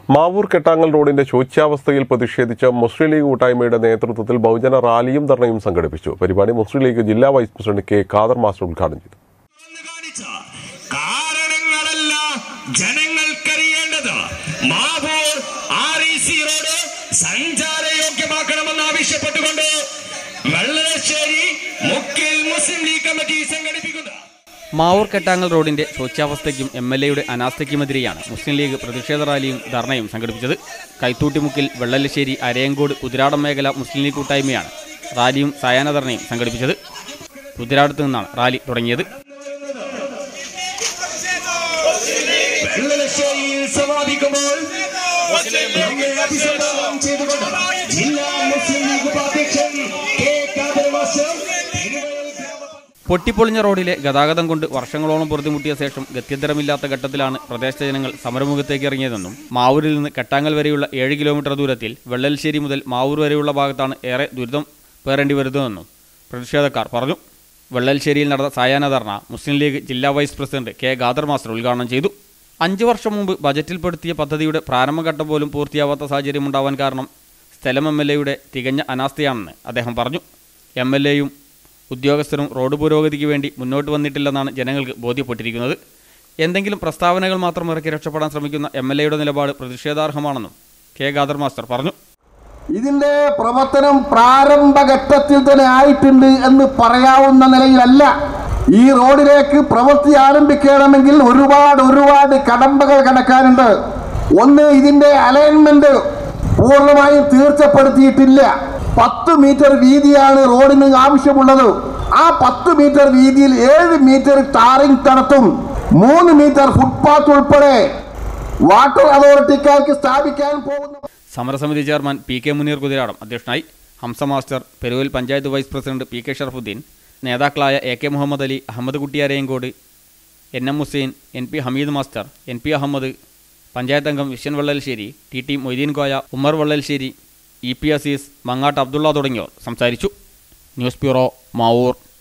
മാവൂർ കെട്ടാങ്ങൽ റോഡിന്റെ ശോച്യാവസ്ഥയിൽ പ്രതിഷേധിച്ച് മുസ്ലിം ലീഗ് കൂട്ടായ്മയുടെ നേതൃത്വത്തിൽ ബഹുജന റാലിയും ധർണയും സംഘടിപ്പിച്ചു പരിപാടി മുസ്ലിം ലീഗ് ജില്ലാ vice president K Khader master ഉദ്ഘാടനം ചെയ്തു എന്ന് കാണിച്ച കാരണങ്ങളല്ല ജനങ്ങൾക്കറിയേണ്ടത് Mavoor R E C road സഞ്ചാരയോഗ്യമാക്കണമെന്ന് ആവശ്യപ്പെട്ടുകൊണ്ട് വെള്ളശ്ശേരി മുക്കിൽ മുസ്ലിം ലീഗ് കമ്മിറ്റി സംഘടിപ്പിക്കുന്ന മാവൂർ കെട്ടാങ്ങൽ റോഡിന്റെ ശോച്യാവസ്ഥയ്ക്കും എം എൽ എയുടെ അനാസ്ഥയ്ക്കുമെതിരെയാണ് മുസ്ലിം ലീഗ് പ്രതിഷേധ റാലിയും ധർണയും സംഘടിപ്പിച്ചത് കൈത്തൂട്ടിമുക്കിൽ വെള്ളല്ലശ്ശേരി അരയങ്കോട് കുതിരാടം മേഖല മുസ്ലിം ലീഗ് കൂട്ടായ്മയാണ് റാലിയും സായാഹ്ന ധർണയും സംഘടിപ്പിച്ചത് കുതിരാടത്ത് നിന്നാണ് റാലി തുടങ്ങിയത് വെള്ളശ്ശേരിയിൽ സമാപിക്കുമ്പോൾ നമ്മെ അഭിസംബോധന ചെയ്തുകൊണ്ട് ജില്ലാ മുസ്ലിം ലീഗ് ഉപാധ്യക്ഷൻ കെ കാദർ മാസ്റ്റർ തിരുവയൽ ഗ്രാമ പൊട്ടിപ്പൊളിഞ്ഞ റോഡിലെ ഗതാഗതം കൊണ്ട് വർഷങ്ങളോളം പൊറുതിമുട്ടിയ ശേഷം ഗത്യന്തരമില്ലാത്ത ഘട്ടത്തിലാണ് പ്രദേശത്തെ ജനങ്ങൾ സമരമുഖത്തേക്ക് ഇറങ്ങിയതെന്നും മാവൂരിൽ നിന്ന് കെട്ടാങ്ങൽ വരെയുള്ള ഏഴ് കിലോമീറ്റർ ദൂരത്തിൽ വെള്ളൽശ്ശേരി മുതൽ മാവൂർ വരെയുള്ള ഭാഗത്താണ് ഏറെ ദുരിതം പേറേണ്ടി വരുന്നതെന്നും പ്രതിഷേധക്കാർ പറഞ്ഞു വെള്ളൽശ്ശേരിയിൽ നടന്ന സായാഹ്ന ധർണ മുസ്ലിം ലീഗ് ജില്ലാ vice president K Khader master ഉദ്ഘാടനം ചെയ്തു അഞ്ചു വർഷം മുമ്പ് ബജറ്റിൽപ്പെടുത്തിയ പദ്ധതിയുടെ പ്രാരംഭഘട്ടം പോലും പൂർത്തിയാവാത്ത സാഹചര്യമുണ്ടാവാൻ കാരണം സ്ഥലം എം എൽ എയുടെ തികഞ്ഞ അനാസ്ഥയാണെന്ന് അദ്ദേഹം പറഞ്ഞു എം എൽ എയും ഉദ്യോഗസ്ഥരും റോഡ് പുരോഗതിക്ക് വേണ്ടി മുന്നോട്ട് വന്നിട്ടില്ലെന്നാണ് ജനങ്ങൾക്ക് ബോധ്യപ്പെട്ടിരിക്കുന്നത് എന്തെങ്കിലും പ്രസ്താവനകൾ മാത്രം ഇറക്കി രക്ഷപ്പെടാൻ ശ്രമിക്കുന്ന എം എൽ എയുടെ നിലപാട് പ്രതിഷേധാർഹമാണെന്നും കെ ഖാദർ മാസ്റ്റർ പറഞ്ഞു ഇതിന്റെ പ്രവർത്തനം പ്രാരംഭഘട്ടത്തിൽ തന്നെ ആയിട്ടുണ്ട് എന്ന് പറയാവുന്ന നിലയിലല്ല ഈ റോഡിലേക്ക് പ്രവൃത്തി ആരംഭിക്കണമെങ്കിൽ ഒരുപാട് ഒരുപാട് കടമ്പകൾ കടക്കാനുണ്ട് ഒന്ന് ഇതിന്റെ അലൈൻമെന്റ് പൂർണ്ണമായും തീർച്ചപ്പെടുത്തിയിട്ടില്ല പത്ത് മീറ്റർ വീതിയാണ് റോഡിന് ആവശ്യമുള്ളത് ആ പത്ത് മീറ്റർ വീതിയിൽ ഏഴ് മീറ്റർ ടാറിംഗ് നടത്തും മൂന്ന് മീറ്റർ ഫുട്പാത്ത് ഉൾപ്പെടെ വാട്ടർ അതോറിറ്റിക്കാർക്ക് സ്ഥാപിക്കാൻ പോകുന്ന സമരസമിതി chairman P K Muneer Kuthiradam അധ്യക്ഷനായി Hamza master Peruval panchayat vice president P K Sharafudheen നേതാക്കളായ A K Muhammad Ali Ahammed Kuttiyarayankode N M Hussain N P Hameed master N P Ahammed panchayat അംഗം വിഷ്യൻ Vallalssery T T Moideen Koya Ummer Vallalssery E P Azeez Mangatt Abdulla തുടങ്ങിയവർ സംസാരിച്ചു ന്യൂസ് ബ്യൂറോ മാവൂർ